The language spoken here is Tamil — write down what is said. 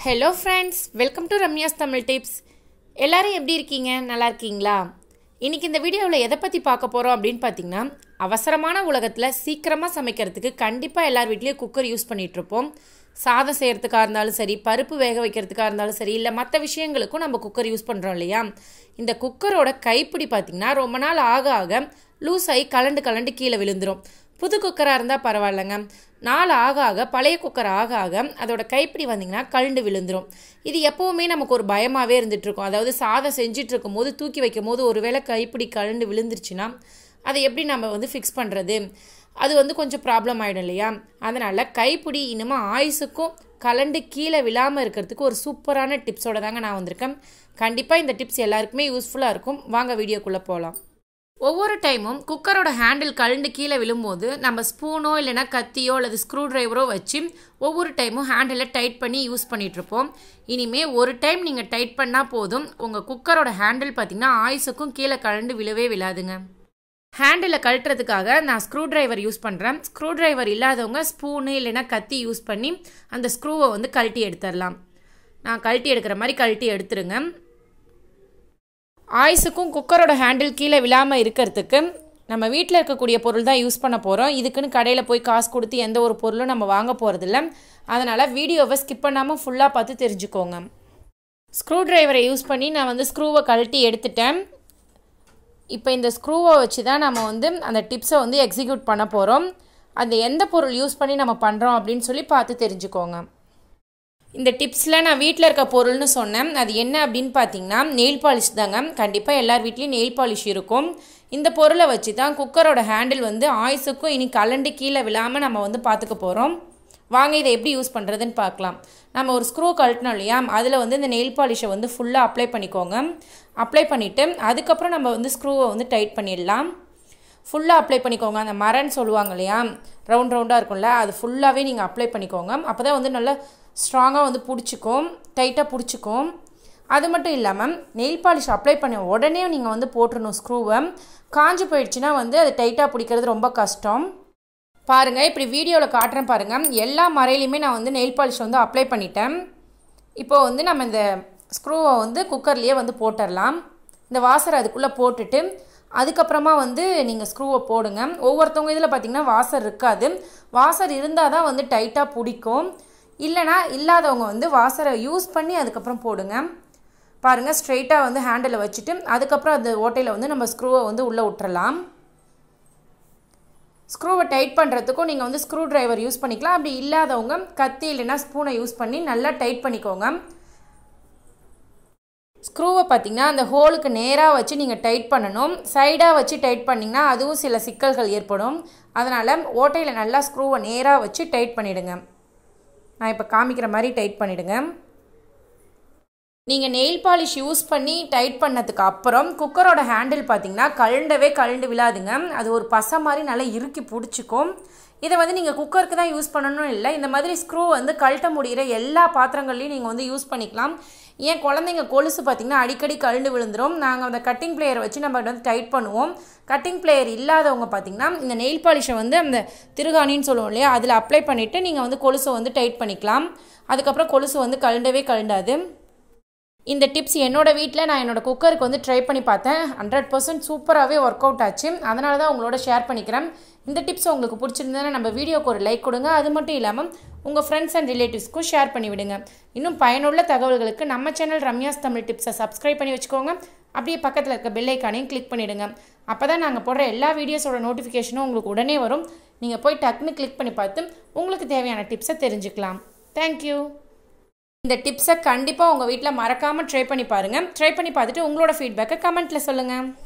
hello friends welcome to Ramya's Tamil tips எல்லாரும் எப்படி இருக்கீங்க நல்லா இருக்கீங்களா இன்றைக்கி இந்த வீடியோவில் எதை பற்றி பார்க்க போகிறோம் அப்படின்னு பார்த்தீங்கன்னா அவசரமான உலகத்தில் சீக்கிரமாக சமைக்கிறதுக்கு கண்டிப்பாக எல்லார் வீட்லேயும் குக்கர் யூஸ் பண்ணிகிட்ருப்போம் சாதம் செய்கிறதுக்காக இருந்தாலும் சரி பருப்பு வேக வைக்கிறதுக்காக இருந்தாலும் சரி இல்லை மற்ற விஷயங்களுக்கும் நம்ம குக்கர் யூஸ் பண்ணுறோம் இல்லையா இந்த குக்கரோட கைப்பிடி பார்த்திங்கன்னா ரொம்ப நாள் ஆக ஆக லூஸ் ஆகி கலண்டு கலண்டு கீழே விழுந்துடும் புது குக்கராக இருந்தால் பரவாயில்லைங்க நாள் ஆக ஆக பழைய குக்கர் ஆக ஆக அதோட கைப்பிடி வந்திங்கன்னா கழுண்டு விழுந்துடும் இது எப்போவுமே நமக்கு ஒரு பயமாகவே இருந்துகிட்ருக்கும் அதாவது சாதம் செஞ்சுட்டு இருக்கும் போது தூக்கி வைக்கும் போது ஒருவேளை கைப்பிடி கழுண்டு விழுந்துருச்சுன்னா அதை எப்படி நம்ம வந்து ஃபிக்ஸ் பண்ணுறது அது வந்து கொஞ்சம் ப்ராப்ளம் ஆகிடும் இல்லையா அதனால் கைப்பிடி இன்னமும் ஆயுசுக்கும் கலண்டு கீழே விழாமல் இருக்கிறதுக்கு ஒரு சூப்பரான டிப்ஸோட தாங்க நான் வந்திருக்கேன் கண்டிப்பாக இந்த டிப்ஸ் எல்லாருக்குமே யூஸ்ஃபுல்லாக இருக்கும் வாங்க வீடியோக்குள்ளே போகலாம் ஒவ்வொரு டைமும் குக்கரோட ஹேண்டில் கழண்டு கீழே விழும்போது நம்ம ஸ்பூனோ இல்லைனா கத்தியோ அல்லது ஸ்க்ரூ டிரைவரோ வச்சு ஒவ்வொரு டைமும் ஹேண்டிலை டைட் பண்ணி யூஸ் பண்ணிகிட்ருப்போம் இனிமே ஒரு டைம் நீங்கள் டைட் பண்ணால் போதும் உங்கள் குக்கரோட ஹேண்டில் பார்த்திங்கன்னா ஆயுசுக்கும் கீழே கழண்டு விழவே விழாதுங்க ஹேண்டிலை கழட்டுறதுக்காக நான் ஸ்க்ரூ டிரைவர் யூஸ் பண்ணுறேன் ஸ்க்ரூ டிரைவர் இல்லாதவங்க ஸ்பூனு இல்லைனா கத்தி யூஸ் பண்ணி அந்த ஸ்க்ரூவை வந்து கழட்டி எடுத்துடலாம் நான் கழட்டி எடுக்கிற மாதிரி கழட்டி எடுத்துருங்க ஆயுசுக்கும் குக்கரோட ஹேண்டில் கீழே விழாமல் இருக்கிறதுக்கு நம்ம வீட்டில் இருக்கக்கூடிய பொருள் தான் யூஸ் பண்ண போகிறோம் இதுக்குன்னு கடையில் போய் காசு கொடுத்து எந்த ஒரு பொருளும் நம்ம வாங்க போகிறதில்ல அதனால் வீடியோவை ஸ்கிப் பண்ணாமல் ஃபுல்லாக பார்த்து தெரிஞ்சுக்கோங்க ஸ்க்ரூ டிரைவரை யூஸ் பண்ணி நான் வந்து ஸ்க்ரூவை கழட்டி எடுத்துட்டேன் இப்போ இந்த ஸ்க்ரூவை வச்சு தான் நம்ம வந்து அந்த டிப்ஸை வந்து எக்ஸிக்யூட் பண்ண போகிறோம் அந்த எந்த பொருள் யூஸ் பண்ணி நம்ம பண்ணுறோம் அப்படின்னு சொல்லி பார்த்து தெரிஞ்சுக்கோங்க இந்த டிப்ஸில் நான் வீட்டில் இருக்க பொருள்னு சொன்னேன் அது என்ன அப்படின்னு பார்த்தீங்கன்னா நெயில் பாலிஷ் தாங்க கண்டிப்பாக எல்லார் வீட்லேயும் நெயில் பாலிஷ் இருக்கும் இந்த பொருளை வச்சு தான் குக்கரோட ஹேண்டில் வந்து ஆயுசுக்கும் இனி கலண்டு கீழே விழாமல் நம்ம வந்து பார்த்துக்க போகிறோம் வாங்க இதை எப்படி யூஸ் பண்ணுறதுன்னு பார்க்கலாம் நம்ம ஒரு ஸ்க்ரூ கழட்டினோம் இல்லையா அதில் வந்து இந்த நெயில் பாலிஷை வந்து ஃபுல்லாக அப்ளை பண்ணிக்கோங்க அப்ளை பண்ணிவிட்டு அதுக்கப்புறம் நம்ம வந்து ஸ்க்ரூவை வந்து டைட் பண்ணிடலாம் ஃபுல்லாக அப்ளை பண்ணிக்கோங்க அந்த மரன்னு சொல்லுவாங்க இல்லையா ரவுண்ட் ரவுண்டாக இருக்கும்ல அது ஃபுல்லாகவே நீங்கள் அப்ளை பண்ணிக்கோங்க அப்போ தான் வந்து நல்லா ஸ்ட்ராங்காக வந்து பிடிச்சிக்கும் டைட்டாக பிடிச்சிக்கும் அது மட்டும் இல்லாமல் நெயில் பாலிஷ் அப்ளை பண்ண உடனே நீங்கள் வந்து போட்டுடணும் ஸ்க்ரூவை காஞ்சி போயிடுச்சுன்னா வந்து அது டைட்டாக பிடிக்கிறது ரொம்ப கஷ்டம் பாருங்கள் இப்படி வீடியோவில் காட்டுறேன் பாருங்கள் எல்லா மறையிலையுமே நான் வந்து நெயில் பாலிஷ் வந்து அப்ளை பண்ணிட்டேன் இப்போ வந்து நம்ம இந்த ஸ்க்ரூவை வந்து குக்கர்லேயே வந்து போட்டுடலாம் இந்த வாசரை அதுக்குள்ளே போட்டுட்டு அதுக்கப்புறமா வந்து நீங்கள் ஸ்க்ரூவை போடுங்க ஒவ்வொருத்தவங்க இதில் பார்த்திங்கன்னா வாசர் இருக்காது வாசர் இருந்தால் தான் வந்து டைட்டாக பிடிக்கும் இல்லைனா இல்லாதவங்க வந்து வாசரை யூஸ் பண்ணி அதுக்கப்புறம் போடுங்க பாருங்கள் ஸ்ட்ரெயிட்டாக வந்து ஹேண்டில் வச்சுட்டு அதுக்கப்புறம் அந்த ஓட்டையில் வந்து நம்ம ஸ்க்ரூவை வந்து உள்ளே விட்டுறலாம் ஸ்க்ரூவை டைட் பண்ணுறதுக்கும் நீங்கள் வந்து ஸ்க்ரூ டிரைவர் யூஸ் பண்ணிக்கலாம் அப்படி இல்லாதவங்க கத்தி இல்லைன்னா ஸ்பூனை யூஸ் பண்ணி நல்லா டைட் பண்ணிக்கோங்க ஸ்க்ரூவை பார்த்திங்கன்னா அந்த ஹோலுக்கு நேராக வச்சு நீங்கள் டைட் பண்ணணும் சைடாக வச்சு டைட் பண்ணிங்கன்னா அதுவும் சில சிக்கல்கள் ஏற்படும் அதனால் ஓட்டையில் நல்லா ஸ்க்ரூவை நேராக வச்சு டைட் பண்ணிவிடுங்க நான் இப்போ காமிக்கிற மாதிரி டைட் பண்ணிவிடுங்க நீங்கள் நெயில் பாலிஷ் யூஸ் பண்ணி டைட் பண்ணதுக்கு அப்புறம் குக்கரோட ஹேண்டில் பார்த்திங்கன்னா கழுண்டவே கழுண்டு விழாதுங்க அது ஒரு பசை மாதிரி நல்லா இறுக்கி பிடிச்சிக்கும் இதை வந்து நீங்கள் குக்கருக்கு தான் யூஸ் பண்ணணும் இல்லை இந்த மாதிரி ஸ்க்ரூ வந்து கழட்ட முடிகிற எல்லா பாத்திரங்கள்லையும் நீங்கள் வந்து யூஸ் பண்ணிக்கலாம் ஏன் குழந்தைங்க கொலுசு பார்த்திங்கன்னா அடிக்கடி கழுண்டு விழுந்துடும் நாங்கள் அந்த கட்டிங் பிளேயரை வச்சு நம்ம வந்து டைட் பண்ணுவோம் கட்டிங் பிளேயர் இல்லாதவங்க பார்த்திங்கன்னா இந்த நெயில் பாலிஷை வந்து அந்த திருகாணின்னு சொல்லுவோம் இல்லையா அதில் அப்ளை பண்ணிவிட்டு நீங்கள் வந்து கொலுசை வந்து டைட் பண்ணிக்கலாம் அதுக்கப்புறம் கொலுசு வந்து கழுண்டவே கழுண்டாது இந்த டிப்ஸ் என்னோடய வீட்டில் நான் என்னோடய குக்கருக்கு வந்து ட்ரை பண்ணி பார்த்தேன் ஹண்ட்ரட் பர்சன்ட் சூப்பராகவே ஒர்க் அவுட் ஆச்சு அதனால தான் உங்களோட ஷேர் பண்ணிக்கிறேன் இந்த டிப்ஸ் உங்களுக்கு பிடிச்சிருந்ததுன்னா நம்ம வீடியோக்கு ஒரு லைக் கொடுங்க அது மட்டும் இல்லாமல் உங்கள் ஃப்ரெண்ட்ஸ் அண்ட் ரிலேட்டிவ்ஸ்க்கும் ஷேர் பண்ணி விடுங்க இன்னும் பயனுள்ள தகவல்களுக்கு நம்ம சேனல் ரம்யாஸ் தமிழ் டிப்ஸை சப்ஸ்கிரைப் பண்ணி வச்சுக்கோங்க அப்படியே பக்கத்தில் இருக்க பெல் ஐக்கானையும் கிளிக் பண்ணிவிடுங்க அப்போ தான் நாங்கள் போடுற எல்லா வீடியோஸோட நோட்டிஃபிகேஷனும் உங்களுக்கு உடனே வரும் நீங்கள் போய் டக்குன்னு கிளிக் பண்ணி பார்த்து உங்களுக்கு தேவையான டிப்ஸை தெரிஞ்சுக்கலாம் தேங்க்யூ இந்த டிப்ஸை கண்டிப்பாக உங்கள் வீட்டில் மறக்காமல் ட்ரை பண்ணி பாருங்கள் ட்ரை பண்ணி பார்த்துட்டு உங்களோட ஃபீட்பேக்கை கமெண்ட்டில் சொல்லுங்கள்